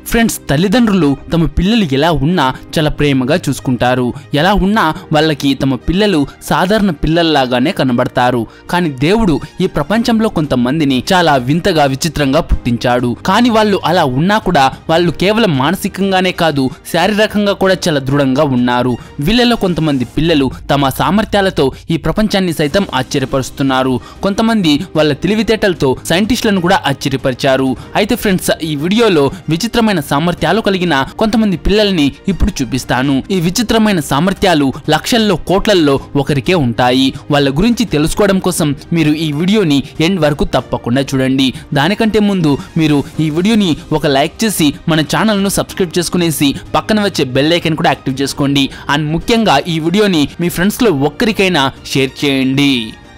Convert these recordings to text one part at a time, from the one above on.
friends తల్లిదండ్రులు తమ పిల్లలు ఎలా ఉన్నా చాలా ప్రేమగా చూసుకుంటారు ఎలా ఉన్నా వాళ్ళకి తమ పిల్లలు సాధారణ పిల్లల్లాగానే కనబడతారు కానీ దేవుడు ఈ ప్రపంచంలో కొంతమందిని చాలా వింతగా విచిత్రంగా పుట్టించాడు కానీ వాళ్ళు అలా ఉన్నా కూడా వాళ్ళు కేవలం మానసికంగానే కాదు శారీరకంగా కూడా చాలా దృఢంగా ఉన్నారు వీళ్ళలో కొంతమంది పిల్లలు తమ సామర్థ్యాలతో ఈ ప్రపంచాన్ని సైతం ఆశ్చర్యపరుస్తున్నారు కొంతమంది వాళ్ళ తెలివితేటలతో సైంటిస్టులను కూడా ఆశ్చర్యపరిచారు అయితే ఫ్రెండ్స్ ఈ వీడియోలో విచిత్రమైన సామర్థ్యాలు కలిగిన కొంతమంది పిల్లల్ని ఇప్పుడు చూపిస్తాను ఈ విచిత్రమైన సామర్థ్యాలు లక్షల్లో కోట్లల్లో ఒకరికే ఉంటాయి వాళ్ళ గురించి తెలుసుకోవడం కోసం మీరు ఈ వీడియోని ఎండ్ వరకు తప్పకుండా చూడండి దానికంటే ముందు మీరు ఈ వీడియోని ఒక లైక్ చేసి మన ఛానల్ను సబ్స్క్రైబ్ చేసుకునేసి పక్కన వచ్చే బెల్ ఐకన్ కూడా యాక్టివ్ చేసుకోండి అండ్ ముఖ్యంగా ఈ వీడియోని మీ ఫ్రెండ్స్లో ఒక్కరికైనా షేర్ చేయండి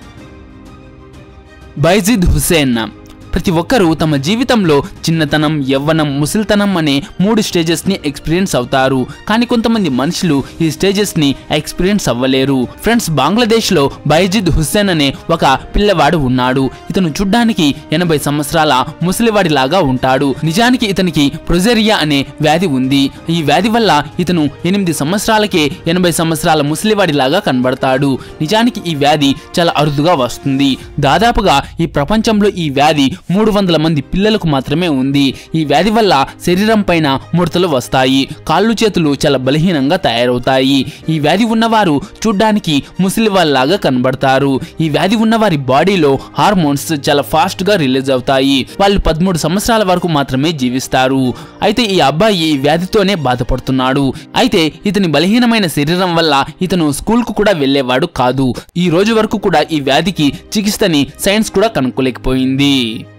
బైజిద్ హుసేన్ ప్రతి ఒక్కరూ తమ జీవితంలో చిన్నతనం యవ్వనం ముసలితనం అనే మూడు స్టేజెస్ని ఎక్స్పీరియన్స్ అవుతారు కానీ కొంతమంది మనుషులు ఈ స్టేజెస్ని ఎక్స్పీరియన్స్ అవ్వలేరు ఫ్రెండ్స్ బంగ్లాదేశ్లో బైజిద్ హుస్సేన్ అనే ఒక పిల్లవాడు ఉన్నాడు ఇతను చూడ్డానికి ఎనభై సంవత్సరాల ముసలివాడిలాగా ఉంటాడు నిజానికి ఇతనికి ప్రొజెరియా అనే వ్యాధి ఉంది ఈ వ్యాధి వల్ల ఇతను ఎనిమిది సంవత్సరాలకే ఎనభై సంవత్సరాల ముసలివాడిలాగా కనబడతాడు నిజానికి ఈ వ్యాధి చాలా అరుదుగా వస్తుంది దాదాపుగా ఈ ప్రపంచంలో ఈ వ్యాధి మూడు వందల మంది పిల్లలకు మాత్రమే ఉంది ఈ వ్యాధి వల్ల శరీరం పైన ముడతలు వస్తాయి కాళ్ళు చేతులు చాలా బలహీనంగా తయారవుతాయి ఈ వ్యాధి ఉన్నవారు చూడ్డానికి ముసలి వాళ్ళలాగా కనబడతారు ఈ వ్యాధి ఉన్నవారి బాడీలో హార్మోన్స్ చాలా ఫాస్ట్ గా రిలీజ్ అవుతాయి వాళ్ళు పదమూడు సంవత్సరాల వరకు మాత్రమే జీవిస్తారు అయితే ఈ అబ్బాయి ఈ వ్యాధితోనే బాధపడుతున్నాడు అయితే ఇతని బలహీనమైన శరీరం వల్ల ఇతను స్కూల్ కు కూడా వెళ్ళేవాడు కాదు ఈ రోజు వరకు కూడా ఈ వ్యాధికి చికిత్సని సైన్స్ కూడా కనుక్కోలేకపోయింది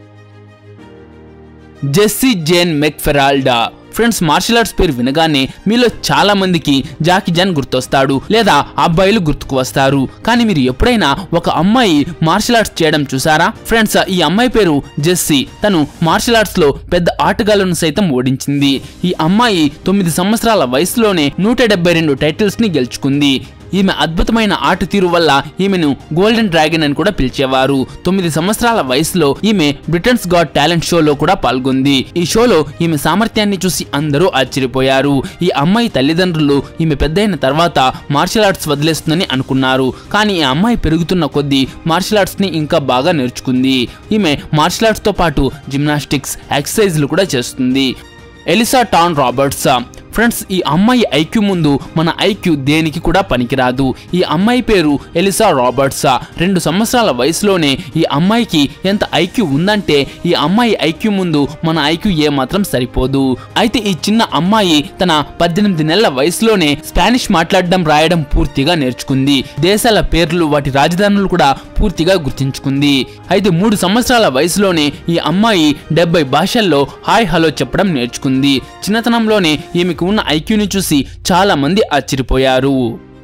Jessie Jane McFarland friends martial arts పేరు వినగానే మీలో చాలా మందికి జాకీ జాన్ గుర్తొస్తాడు లేదా అబ్బాయిలు గుర్తుకు వస్తారు కానీ మీరు ఎప్పుడైనా ఒక అమ్మాయి మార్షల్ ఆర్ట్స్ చేయడం చూసారా ఫ్రెండ్స్ ఈ అమ్మాయి పేరు జెస్సీ తను మార్షల్ ఆర్ట్స్ లో పెద్ద ఆటగాళ్లను సైతం ఓడించింది ఈ అమ్మాయి తొమ్మిది సంవత్సరాల వయసులోనే నూట డెబ్బై రెండు టైటిల్స్ ని గెలుచుకుంది ఈమె అద్భుతమైన ఆట తీరు వల్ల ఈమెను గోల్డెన్ డ్రాగన్ అని కూడా పిలిచేవారు తొమ్మిది సంవత్సరాల వయసులో ఈమె బ్రిటన్స్ గాడ్ టాలెంట్ షోలో కూడా పాల్గొంది ఈ షోలో ఈమె సామర్థ్యాన్ని చూసి అందరూ ఆశ్చర్యపోయారు ఈ అమ్మాయి తల్లిదండ్రులు ఈమె పెద్దయిన తర్వాత మార్షల్ ఆర్ట్స్ వదిలేస్తుందని అనుకున్నారు కానీ ఈ అమ్మాయి పెరుగుతున్న కొద్దీ మార్షల్ ఆర్ట్స్ ని ఇంకా బాగా నేర్చుకుంది ఈమె మార్షల్ ఆర్ట్స్ తో పాటు జిమ్నాస్టిక్స్ ఎక్సర్సైజ్లు కూడా చేస్తుంది ఎలిసా టాన్ రాబర్ట్స్ ఫ్రెండ్స్ ఈ అమ్మాయి ఐక్యూ ముందు మన ఐక్యూ దేనికి కూడా పనికిరాదు ఈ అమ్మాయి పేరు ఎలిసా రాబర్ట్స్ రెండు సంవత్సరాల వయసులోనే ఈ అమ్మాయికి ఎంత ఐక్యూ ఉందంటే ఈ అమ్మాయి ఐక్యూ ముందు మన ఐక్యూ ఏమాత్రం సరిపోదు అయితే ఈ చిన్న అమ్మాయి తన పద్దెనిమిది నెలల వయసులోనే స్పానిష్ మాట్లాడడం రాయడం పూర్తిగా నేర్చుకుంది దేశాల పేర్లు వాటి రాజధానులు కూడా పూర్తిగా గుర్తించుకుంది అయితే మూడు సంవత్సరాల వయసులోనే ఈ అమ్మాయి డెబ్బై భాషల్లో హాయ్ హలో చెప్పడం నేర్చుకుంది చిన్నతనంలోనే ఈమెకు ఉన్న ఐక్యూని చూసి చాలా మంది ఆశ్చర్యపోయారు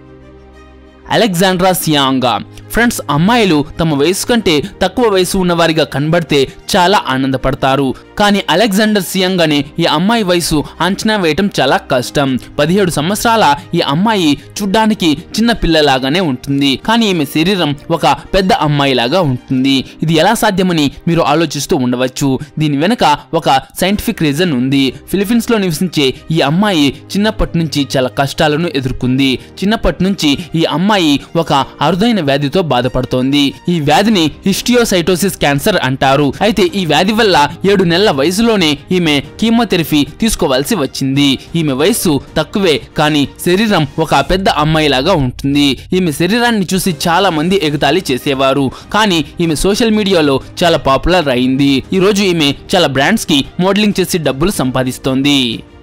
అలెగ్జాండ్రా సియాంగా ఫ్రెండ్స్ అమ్మాయిలు తమ వయసు కంటే తక్కువ వయసు ఉన్నవారిగా కనబడితే చాలా ఆనందపడతారు కానీ అలెగ్జాండర్ సియంగానే ఈ అమ్మాయి వయసు అంచనా వేయటం చాలా కష్టం పదిహేడు సంవత్సరాల ఈ అమ్మాయి చూడ్డానికి చిన్న పిల్లలాగానే ఉంటుంది కానీ ఈమె శరీరం ఒక పెద్ద అమ్మాయిలాగా ఉంటుంది ఇది ఎలా సాధ్యమని మీరు ఆలోచిస్తూ ఉండవచ్చు దీని వెనుక ఒక సైంటిఫిక్ రీజన్ ఉంది ఫిలిపీన్స్ లో నివసించే ఈ అమ్మాయి చిన్నప్పటి నుంచి చాలా కష్టాలను ఎదుర్కొంది చిన్నప్పటి నుంచి ఈ అమ్మాయి ఒక అరుదైన వ్యాధితో బాధపడుతోంది ఈ వ్యాధిని హిస్టియోసైటోసిస్ క్యాన్సర్ అంటారు అయితే ఈ వ్యాధి వల్ల ఏడు నెలల వయసులోనే ఈమె కీమోథెరపీ తీసుకోవాల్సి వచ్చింది ఈమె వయసు తక్కువే కానీ శరీరం ఒక పెద్ద అమ్మాయిలాగా ఉంటుంది ఈమె శరీరాన్ని చూసి చాలా మంది ఎగతాళి చేసేవారు కానీ ఈమె సోషల్ మీడియాలో చాలా పాపులర్ అయింది ఈ రోజు ఈమె చాలా బ్రాండ్స్ కి మోడలింగ్ చేసి డబ్బులు సంపాదిస్తోంది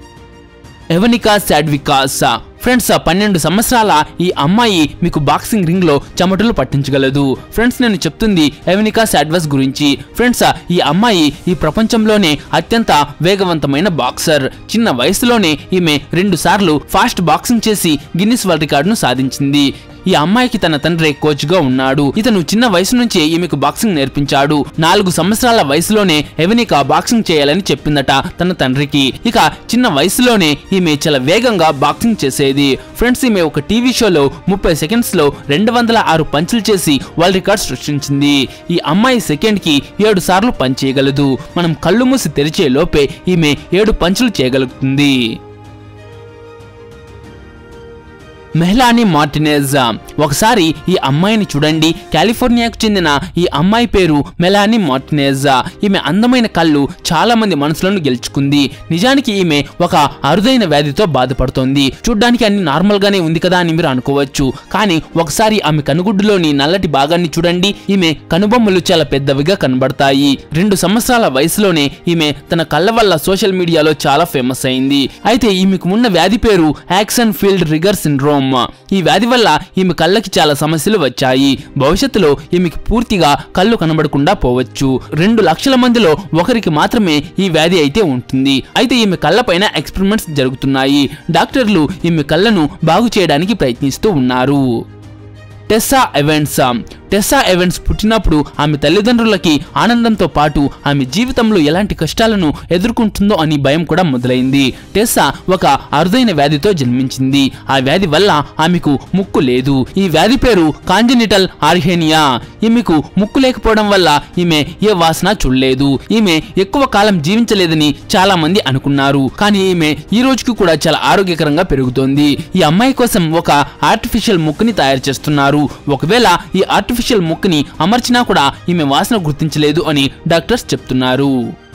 ఎవనికా శాడ్వికాస్ ఫ్రెండ్స్ పన్నెండు సంవత్సరాల ఈ అమ్మాయి మీకు బాక్సింగ్ రింగ్ లో చెమటలు పట్టించగలదు ఫ్రెండ్స్ నేను చెప్తుంది ఎవనికా శాడ్వస్ గురించి ఫ్రెండ్స్ ఈ అమ్మాయి ఈ ప్రపంచంలోనే అత్యంత వేగవంతమైన బాక్సర్ చిన్న వయసులోనే ఈమె రెండు సార్లు ఫాస్ట్ బాక్సింగ్ చేసి గిన్నిస్ వరల్డ్ రికార్డును సాధించింది ఈ అమ్మాయికి తన తండ్రి కోచ్ గా ఉన్నాడు ఇతను చిన్న వయసు నుంచే ఈమెకు బాక్సింగ్ నేర్పించాడు నాలుగు సంవత్సరాల వయసులోనే ఎవనిక బాక్సింగ్ చేయాలని చెప్పిందట తన తండ్రికి ఇక చిన్న వయసులోనే ఈమె చాలా వేగంగా బాక్సింగ్ చేసేది ఫ్రెండ్స్ ఈమె ఒక టీవీ షోలో ముప్పై సెకండ్స్ లో రెండు వందల ఆరు పంచులు చేసి వరల్డ్ రికార్డ్ సృష్టించింది ఈ అమ్మాయి సెకండ్ కి ఏడు సార్లు పంచ్ చేయగలదు మనం కళ్ళు మూసి తెరిచే లోపే ఈమె ఏడు పంచులు చేయగలుగుతుంది మెహ్లానీ మార్టినేజ్ ఒకసారి ఈ అమ్మాయిని చూడండి కాలిఫోర్నియాకు చెందిన ఈ అమ్మాయి పేరు మెలానీ మార్టినేజ్ ఈమె అందమైన కళ్ళు చాలా మంది మనసులను గెలుచుకుంది నిజానికి ఈమె ఒక అరుదైన వ్యాధితో బాధపడుతోంది చూడ్డానికి అన్ని నార్మల్ గానే ఉంది కదా అని మీరు అనుకోవచ్చు కానీ ఒకసారి ఆమె కనుగుడ్డులోని నల్లటి భాగాన్ని చూడండి ఈమె కనుబొమ్మలు చాలా పెద్దవిగా కనబడతాయి రెండు సంవత్సరాల వయసులోనే ఈమె తన కళ్ళ వల్ల సోషల్ మీడియాలో చాలా ఫేమస్ అయింది అయితే ఈమెకు ఉన్న వ్యాధి పేరు యాక్సన్ ఫీల్డ్ రిగర్ సిండ్రోమ్ ఈ వ్యాధి వల్ల ఈమె కళ్ళకి చాలా సమస్యలు వచ్చాయి భవిష్యత్తులో ఈమెకి పూర్తిగా కళ్ళు కనబడకుండా పోవచ్చు రెండు లక్షల మందిలో ఒకరికి మాత్రమే ఈ వ్యాధి అయితే ఉంటుంది అయితే ఈమె కళ్ళపైన ఎక్స్పెరిమెంట్స్ జరుగుతున్నాయి డాక్టర్లు ఈమె కళ్ళను బాగు చేయడానికి ప్రయత్నిస్తూ ఉన్నారు టెస్సా ఎవెంట్స్ టెస్సా ఎవెంట్స్ పుట్టినప్పుడు ఆమె తల్లిదండ్రులకి ఆనందంతో పాటు ఆమె జీవితంలో ఎలాంటి కష్టాలను ఎదుర్కొంటుందో అని భయం కూడా మొదలైంది టెస్సా ఒక అరుదైన వ్యాధితో జన్మించింది ఆ వ్యాధి వల్ల ఆమెకు ముక్కు లేదు ఈ వ్యాధి పేరు కాంజనిటల్ ఆర్హేనియా ఈమెకు ముక్కు లేకపోవడం వల్ల ఈమె ఏ వాసన చూడలేదు ఈమె ఎక్కువ కాలం జీవించలేదని చాలా మంది అనుకున్నారు కానీ ఈమె ఈ రోజుకి కూడా చాలా ఆరోగ్యకరంగా పెరుగుతోంది ఈ అమ్మాయి కోసం ఒక ఆర్టిఫిషియల్ ముక్కుని తయారు చేస్తున్నారు ఒకవేళ ఈ ఆర్టిఫిషియల్ ముక్కుని అమర్చినా కూడా ఈమె వాసన గుర్తించలేదు అని డాక్టర్స్ చెప్తున్నారు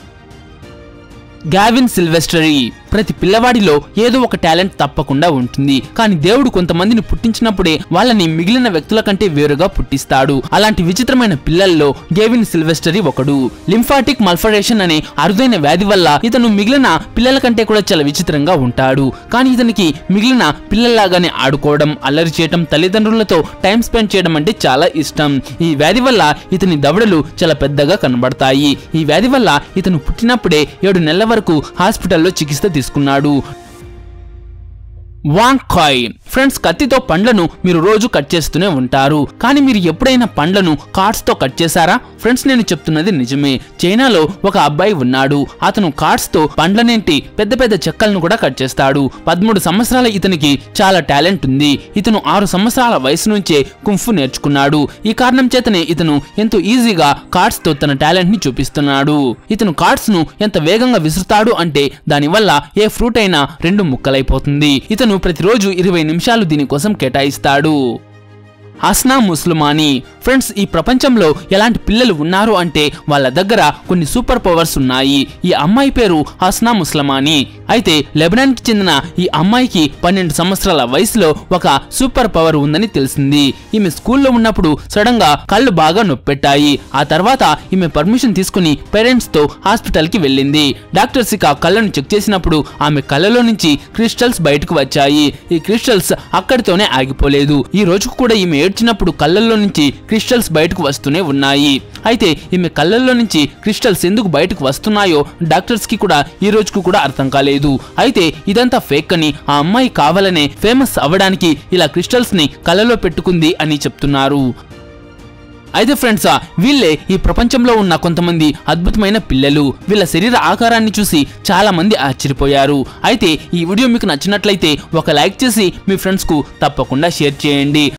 గావిన్ సిల్వెస్టరీ ప్రతి పిల్లవాడిలో ఏదో ఒక టాలెంట్ తప్పకుండా ఉంటుంది కానీ దేవుడు కొంతమందిని పుట్టించినప్పుడే వాళ్ళని మిగిలిన వ్యక్తుల కంటే వేరుగా పుట్టిస్తాడు అలాంటి విచిత్రమైన పిల్లల్లో గేవిన్ సిల్వెస్టరీ ఒకడు లింఫాటిక్ మల్ఫరేషన్ అనే అరుదైన వ్యాధి వల్ల ఇతను మిగిలిన పిల్లల కంటే కూడా చాలా విచిత్రంగా ఉంటాడు కానీ ఇతనికి మిగిలిన పిల్లల్లాగానే ఆడుకోవడం అల్లరి చేయడం తల్లిదండ్రులతో టైం స్పెండ్ చేయడం అంటే చాలా ఇష్టం ఈ వ్యాధి వల్ల ఇతని దవడలు చాలా పెద్దగా కనబడతాయి ఈ వ్యాధి వల్ల ఇతను పుట్టినప్పుడే ఏడు నెలల వరకు హాస్పిటల్లో చికిత్స తీసుకున్నాడు వాంకాయ్ ఫ్రెండ్స్ కత్తితో పండ్లను మీరు రోజు కట్ చేస్తూనే ఉంటారు కానీ మీరు ఎప్పుడైనా పండ్లను కార్డ్స్ తో కట్ చేశారా ఫ్రెండ్స్ నేను చెప్తున్నది నిజమే చైనాలో ఒక అబ్బాయి ఉన్నాడు అతను కార్డ్స్ తో పండ్లనేంటి పెద్ద పెద్ద చెక్కలను కూడా కట్ చేస్తాడు పదమూడు సంవత్సరాల ఇతనికి చాలా టాలెంట్ ఉంది ఇతను ఆరు సంవత్సరాల వయసు నుంచే కుంఫు నేర్చుకున్నాడు ఈ కారణం చేతనే ఇతను ఎంతో ఈజీగా కార్డ్స్ తో తన టాలెంట్ ని చూపిస్తున్నాడు ఇతను కార్డ్స్ ను ఎంత వేగంగా విసురుతాడు అంటే దానివల్ల ఏ ఫ్రూట్ అయినా రెండు ముక్కలైపోతుంది ఇతను ప్రతిరోజు ఇరవై నిమిషాలు దీనికోసం కేటాయిస్తాడు హస్నా ముస్లిమాని ఫ్రెండ్స్ ఈ ప్రపంచంలో ఎలాంటి పిల్లలు ఉన్నారు అంటే వాళ్ళ దగ్గర కొన్ని సూపర్ పవర్స్ ఉన్నాయి ఈ అమ్మాయి పేరు హస్నా ముస్లమాని అయితే లెబనాన్ కి చెందిన ఈ అమ్మాయికి పన్నెండు సంవత్సరాల వయసులో ఒక సూపర్ పవర్ ఉందని తెలిసింది ఈమె స్కూల్లో ఉన్నప్పుడు సడన్ గా కళ్ళు బాగా నొప్పెట్టాయి ఆ తర్వాత ఈమె పర్మిషన్ తీసుకుని పేరెంట్స్ తో హాస్పిటల్ కి వెళ్ళింది డాక్టర్స్ ఇక కళ్ళను చెక్ చేసినప్పుడు ఆమె కళ్ళలో నుంచి క్రిస్టల్స్ బయటకు వచ్చాయి ఈ క్రిస్టల్స్ అక్కడితోనే ఆగిపోలేదు ఈ రోజుకు కూడా ఈమె ఏడ్చినప్పుడు కళ్ళల్లో నుంచి క్రిస్టల్స్ బయటకు వస్తూనే ఉన్నాయి అయితే ఈమె కళ్ళల్లో నుంచి క్రిస్టల్స్ ఎందుకు బయటకు వస్తున్నాయో డాక్టర్స్ కి కూడా ఈ రోజుకు కూడా అర్థం కాలేదు అయితే ఇదంతా ఫేక్ అని ఆ అమ్మాయి కావాలనే ఫేమస్ అవ్వడానికి ఇలా క్రిస్టల్స్ ని కళ్ళలో పెట్టుకుంది అని చెప్తున్నారు అయితే ఫ్రెండ్స్ వీళ్ళే ఈ ప్రపంచంలో ఉన్న కొంతమంది అద్భుతమైన పిల్లలు వీళ్ళ శరీర ఆకారాన్ని చూసి చాలా మంది ఆశ్చర్యపోయారు అయితే ఈ వీడియో మీకు నచ్చినట్లయితే ఒక లైక్ చేసి మీ ఫ్రెండ్స్ కు తప్పకుండా షేర్ చేయండి